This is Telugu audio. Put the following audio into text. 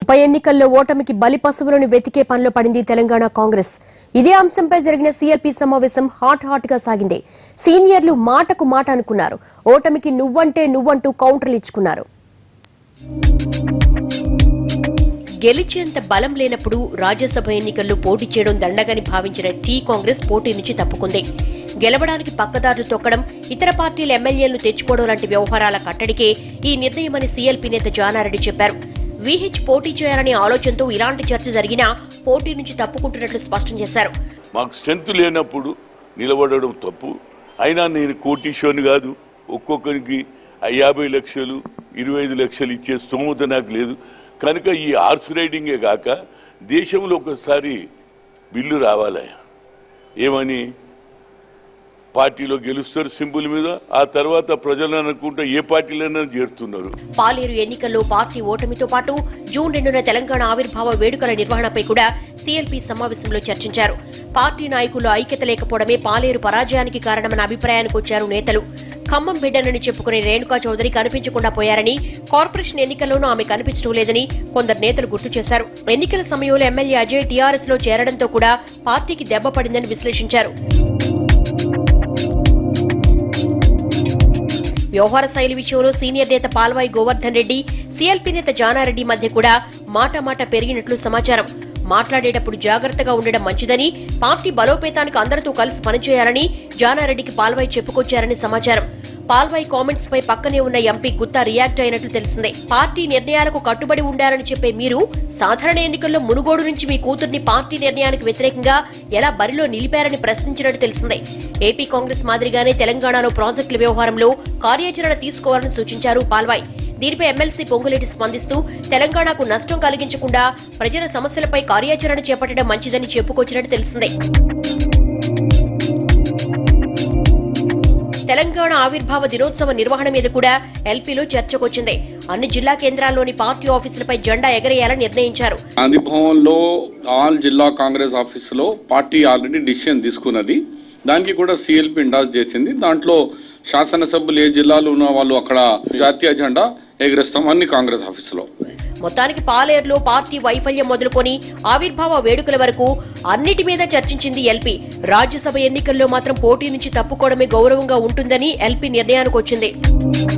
ఉప ఎన్నికల్లో ఓటమికి బలి పశువులను వెతికే పనిలో పడింది తెలంగాణ కాంగ్రెస్ ఇదే అంశంపై జరిగిన సీఎల్పీ సమావేశం హాట్ హాట్ గా సాగింది సీనియర్లు మాటకు మాట అనుకున్నారు ఓటమికి నువ్వంటే నువ్వంటూ కౌంటర్లు ఇచ్చుకున్నారు గెలిచేంత బలం లేనప్పుడు రాజ్యసభ ఎన్నికల్లో పోటీ చేయడం దండగని భావించిన టీ కాంగ్రెస్ పోటీ నుంచి తప్పుకుంది గెలవడానికి పక్కదారులు తొక్కడం ఇతర పార్టీల ఎమ్మెల్యేలను తెచ్చుకోవడం లాంటి వ్యవహారాల కట్టడికే ఈ నిర్ణయమని సీఎల్పీ నేత జానారెడ్డి చెప్పారు వీహెచ్ పోటీ చేయాలనే ఆలోచనతో ఇలాంటి చర్చ జరిగినా పోటీ నుంచి తప్పుకుంటున్నట్లు స్పష్టం చేశారు మాకు స్ట్రెంత్ లేనప్పుడు నిలబడడం తప్పు అయినా నేను కోటీశ్వరుని కాదు ఒక్కొక్కరికి ఆ యాభై లక్షలు ఇరవై ఐదు లక్షలు ఇచ్చే స్తోమత నాకు లేదు కనుక ఈ హార్స్ రైడింగే కాక దేశంలో ఒకసారి బిల్లు రావాలి ఏమని పార్టీలో గెలుస్తారు సింబుల్ మీద ఆ తర్వాత ప్రజలను అనుకుంటే ఏ పార్టీలైనా చేరుతున్నారు పాలేరు ఎన్నికల్లో పార్టీ ఓటమితో పాటు జూన్ రెండున తెలంగాణ ఆవిర్భావ వేడుకల నిర్వహణపై కూడా సీఎల్పీ సమావేశంలో చర్చించారు పార్టీ నాయకుల్లో ఐక్యత లేకపోవడమే పాలేరు పరాజయానికి కారణమన్న అభిప్రాయానికి వచ్చారు నేతలు ఖమ్మం బిడ్డనని చెప్పుకునే రేణుకా చౌదరి కనిపించకుండా పోయారని కార్పొరేషన్ ఎన్నికల్లోనూ ఆమె కనిపించడం లేదని కొందరు నేతలు గుర్తు చేశారు ఎన్నికల సమయంలో ఎమ్మెల్యే అజయ్ టీఆర్ఎస్ లో చేరడంతో కూడా పార్టీకి దెబ్బ పడిందని విశ్లేషించారు వ్యవహార శైలి విషయంలో సీనియర్ నేత పాల్వాయి గోవర్ధన్ రెడ్డి సీఎల్పీ నేత జానారెడ్డి మధ్య కూడా మాట మాట పెరిగినట్లు సమాచారం మాట్లాడేటప్పుడు జాగ్రత్తగా ఉండడం మంచిదని పార్టీ బలోపేతానికి అందరితో కలిసి పనిచేయాలని జానారెడ్డికి పాల్వాయి చెప్పుకొచ్చారని సమాచారం పాల్వాయి కామెంట్స్ పై పక్కనే ఉన్న ఎంపీ గుత్తా రియాక్ట్ అయినట్లు తెలిసిందే పార్టీ నిర్ణయాలకు కట్టుబడి ఉండాలని చెప్పే మీరు సాధారణ ఎన్నికల్లో మునుగోడు నుంచి మీ కూతుర్ని పార్టీ నిర్ణయానికి వ్యతిరేకంగా ఎలా బరిలో నిలిపారని ప్రశ్నించినట్టు తెలిసిందే ఏపీ కాంగ్రెస్ మాదిరిగానే తెలంగాణలో ప్రాజెక్టుల వ్యవహారంలో కార్యాచరణ తీసుకోవాలని సూచించారు పాల్వాయ్ దీనిపై ఎమ్మెల్సీ పొంగులేటి స్పందిస్తూ తెలంగాణకు నష్టం కలిగించకుండా ప్రజల సమస్యలపై కార్యాచరణ చేపట్టడం మంచిదని చెప్పుకొచ్చినట్టు తెలిసిందే తెలంగాణ ఆవిర్భావ దినోత్సవ నిర్వహణ మీద కూడా ఎల్పీలో చర్చకొచ్చింది అన్ని జిల్లా కేంద్రాల్లోని పార్టీ ఆఫీసులపై జెండా ఎగరేయాలని నిర్ణయించారు గాంధీ భవన్లో ఆల్ జిల్లా కాంగ్రెస్ ఆఫీసులో పార్టీ ఆల్రెడీ డిసిషన్ తీసుకున్నది దానికి కూడా సిఎల్పి ఇండాస్ చేసింది దాంట్లో శాసనసభ్యులు ఏ జిల్లాలో ఉన్న వాళ్ళు అక్కడ జాతీయ జెండా ఎగరేస్తాం అన్ని కాంగ్రెస్ ఆఫీసులో మొత్తానికి పాలేరులో పార్టీ వైఫల్యం మొదలుకొని ఆవిర్భావ వేడుకల వరకు అన్నిటి మీద చర్చించింది ఎల్పీ రాజ్యసభ ఎన్నికల్లో మాత్రం పోటీ నుంచి తప్పుకోవడమే గౌరవంగా ఉంటుందని ఎల్పీ నిర్ణయానికి వచ్చింది